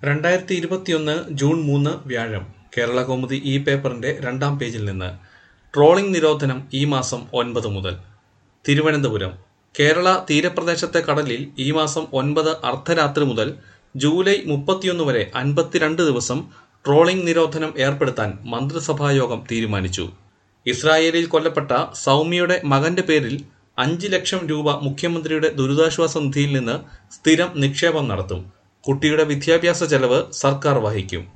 രണ്ടായിരത്തി ഇരുപത്തിയൊന്ന് ജൂൺ മൂന്ന് വ്യാഴം കേരള കൗമുദി ഈ പേപ്പറിന്റെ രണ്ടാം പേജിൽ നിന്ന് ട്രോളിംഗ് നിരോധനം ഈ മാസം ഒൻപത് മുതൽ തിരുവനന്തപുരം കേരള തീരപ്രദേശത്തെ കടലിൽ ഈ മാസം ഒൻപത് അർദ്ധരാത്രി മുതൽ ജൂലൈ മുപ്പത്തിയൊന്ന് വരെ അൻപത്തിരണ്ട് ദിവസം ട്രോളിംഗ് നിരോധനം ഏർപ്പെടുത്താൻ മന്ത്രിസഭായോഗം തീരുമാനിച്ചു ഇസ്രായേലിൽ കൊല്ലപ്പെട്ട സൗമ്യയുടെ മകന്റെ പേരിൽ അഞ്ച് ലക്ഷം രൂപ മുഖ്യമന്ത്രിയുടെ ദുരിതാശ്വാസ നിധിയിൽ നിന്ന് സ്ഥിരം നിക്ഷേപം നടത്തും കുട്ടിയുടെ വിദ്യാഭ്യാസ ചെലവ് സർക്കാർ വഹിക്കും